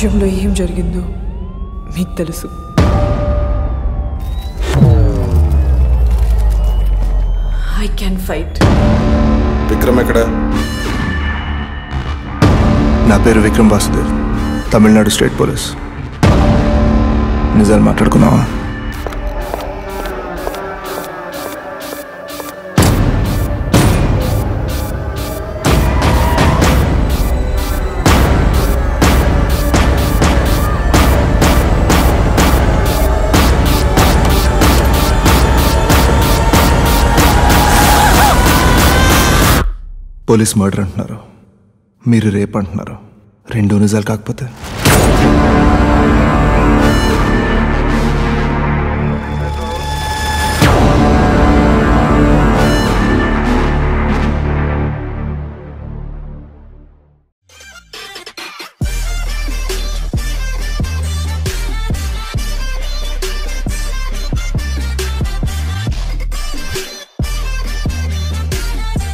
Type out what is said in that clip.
విషయంలో ఏం జరిగిందో మీకు తెలుసు ఐ క్యాన్ ఫైట్ విక్రమ్ ఎక్కడ నా పేరు విక్రమ్ వాసుదేవ్ తమిళనాడు స్టేట్ పోలీస్ నిజాలు మాట్లాడుకున్నావా పోలీస్ మర్డర్ అంటున్నారు మీరు రేప్ అంటున్నారు రెండు నిజాలు కాకపోతే